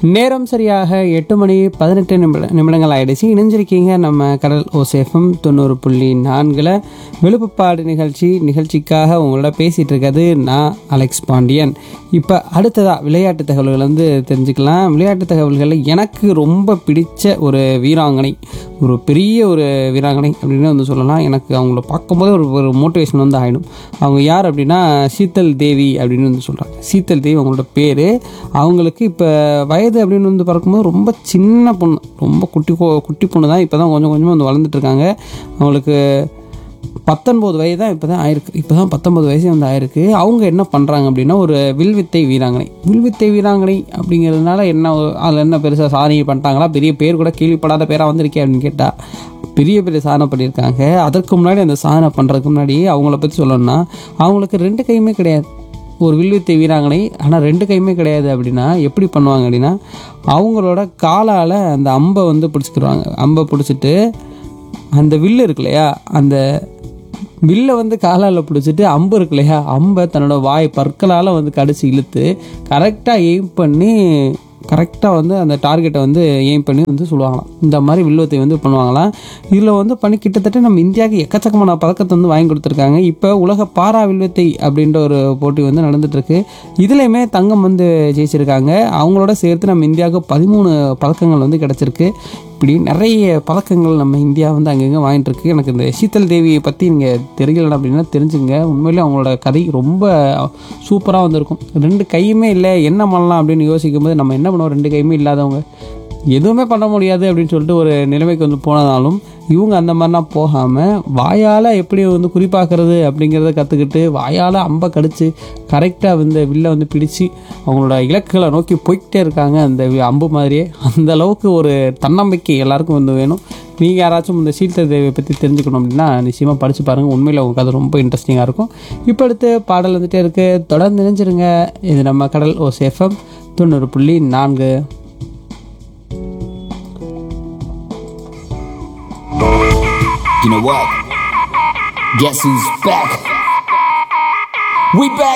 நேரம் சரியாக எட்டு மணி பதினெட்டு நிமிட நிமிடங்கள் ஆயிடுச்சு இணைஞ்சிருக்கீங்க நம்ம கடல் ஓசேஃபம் தொண்ணூறு புள்ளி நான்கில் விழுப்புப்பாடு நிகழ்ச்சி நிகழ்ச்சிக்காக உங்களோட பேசிகிட்டு இருக்கிறது நான் அலெக்ஸ் பாண்டியன் இப்போ அடுத்ததாக விளையாட்டு தகவல்கள் வந்து தெரிஞ்சுக்கலாம் விளையாட்டு தகவல்களில் எனக்கு ரொம்ப பிடிச்ச ஒரு வீராங்கனை ஒரு பெரிய ஒரு வீராங்கனை அப்படின்னு வந்து சொல்லலாம் எனக்கு அவங்கள பார்க்கும்போது ஒரு ஒரு மோட்டிவேஷன் வந்து ஆகிடும் அவங்க யார் அப்படின்னா சீத்தல் தேவி அப்படின்னு வந்து சொல்கிறாங்க சீத்தல் தேவி அவங்களோட பேர் அவங்களுக்கு இப்போ வயது அப்படின்னு வந்து பார்க்கும்போது ரொம்ப சின்ன பொண்ணு ரொம்ப குட்டி கொ- குட்டி பொண்ணு தான் இப்போ தான் கொஞ்சம் கொஞ்சமாக வந்து வளர்ந்துட்டு இருக்காங்க அவங்களுக்கு பத்தொன்பது வயது தான் இப்போ தான் ஆயிருக்கு இப்போ தான் பத்தொன்பது வயசே வந்து ஆயிருக்கு அவங்க என்ன பண்ணுறாங்க அப்படின்னா ஒரு வில்வித்தை வீராங்கனை வில்வித்தை வீராங்கனை அப்படிங்கிறதுனால என்ன அதில் என்ன பெருசாக சாதனை பண்ணிட்டாங்களா பெரிய பேர் கூட கேள்விப்படாத பேராக வந்திருக்கே அப்படின்னு கேட்டால் பெரிய பெரிய சாதனை பண்ணியிருக்காங்க அதற்கு முன்னாடி அந்த சாதனை பண்ணுறதுக்கு முன்னாடி அவங்கள பற்றி சொல்லணும்னா அவங்களுக்கு ரெண்டு கையுமே கிடையாது ஒரு வில்வித்தை வீராங்கனை ஆனால் ரெண்டு கையுமே கிடையாது அப்படின்னா எப்படி பண்ணுவாங்க அப்படின்னா அவங்களோட காலால் அந்த அம்பை வந்து பிடிச்சிக்கிடுவாங்க அம்பை பிடிச்சிட்டு அந்த வில்லு இருக்கு இல்லையா அந்த வில்லை வந்து காலால் பிடிச்சிட்டு அம்பு இருக்கு இல்லையா அம்பை தன்னோட வாய் பற்களால் வந்து கடிச்சு இழுத்து கரெக்டாக எய்ம் பண்ணி கரெக்டாக வந்து அந்த டார்கெட்டை வந்து எய்ம் பண்ணி வந்து சொல்லுவாங்களாம் இந்த மாதிரி வில்லுவத்தை வந்து பண்ணுவாங்களாம் இதில் வந்து பண்ணி கிட்டத்தட்ட நம்ம இந்தியாவுக்கு எக்கச்சக்கமான பதக்கத்தை வந்து வாங்கி கொடுத்துருக்காங்க இப்போ உலக பாரா வில்வித்தை அப்படின்ற ஒரு போட்டி வந்து நடந்துட்டுருக்கு இதுலேயுமே தங்கம் வந்து ஜெயிச்சிருக்காங்க அவங்களோட சேர்த்து நம்ம இந்தியாவுக்கு பதிமூணு பதக்கங்கள் வந்து கிடச்சிருக்கு இப்படி நிறைய பதக்கங்கள் நம்ம இந்தியா வந்து அங்கங்கே வாங்கிட்டு இருக்கு எனக்கு இந்த சீத்தல் தேவியை பற்றி நீங்கள் தெரியல அப்படின்னா தெரிஞ்சுங்க உண்மையிலே அவங்களோட கதை ரொம்ப சூப்பராக வந்திருக்கும் ரெண்டு கையுமே இல்லை என்ன பண்ணலாம் அப்படின்னு யோசிக்கும் போது நம்ம என்ன பண்ணுவோம் ரெண்டு கையுமே இல்லாதவங்க எதுவுமே பண்ண முடியாது அப்படின்னு சொல்லிட்டு ஒரு நிலைமைக்கு வந்து போனதாலும் இவங்க அந்த மாதிரிலாம் போகாமல் வாயால் எப்படி வந்து குறிப்பாக்குறது அப்படிங்கிறத கற்றுக்கிட்டு வாயால் அம்பை கடிச்சு கரெக்டாக வந்து வில்லை வந்து பிடிச்சு அவங்களோட இலக்குகளை நோக்கி போய்கிட்டே இருக்காங்க அந்த வி- அம்பு மாதிரியே அந்த அளவுக்கு ஒரு தன்னம்பிக்கை எல்லாருக்கும் வந்து வேணும் நீங்கள் யாராச்சும் இந்த சீல்த தேவியை பற்றி தெரிஞ்சுக்கணும் அப்படின்னா நிச்சயமாக படித்து பாருங்கள் உண்மையில் உங்களுக்கு அது ரொம்ப இன்ட்ரெஸ்டிங்காக இருக்கும் இப்போ அடுத்து பாடல் வந்துட்டே இருக்குது தொடர்ந்து நினைஞ்சிருங்க இது நம்ம கடல் ஓ சேஃபம் தொண்ணூறு புள்ளி நான்கு You know what? Guess who's back? We back.